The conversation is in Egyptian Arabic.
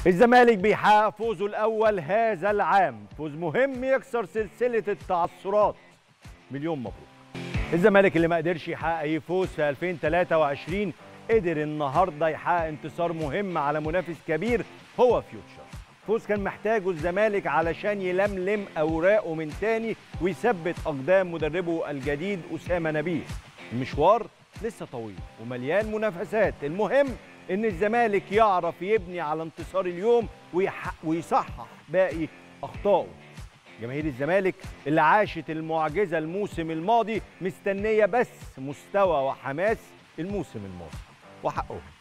الزمالك بيحقق فوزه الأول هذا العام فوز مهم يكسر سلسلة التعثرات مليون مبروك الزمالك اللي ما قدرش يحقق أي فوز في 2023 قدر النهارده يحقق انتصار مهم على منافس كبير هو فيوتشر فوز كان محتاجه الزمالك علشان يلملم اوراقه من تاني ويثبت اقدام مدربه الجديد اسامه نبيه المشوار لسه طويل ومليان منافسات المهم ان الزمالك يعرف يبني على انتصار اليوم ويح... ويصحح باقي اخطائه جماهير الزمالك اللي عاشت المعجزه الموسم الماضي مستنيه بس مستوى وحماس الموسم الماضي وحقهم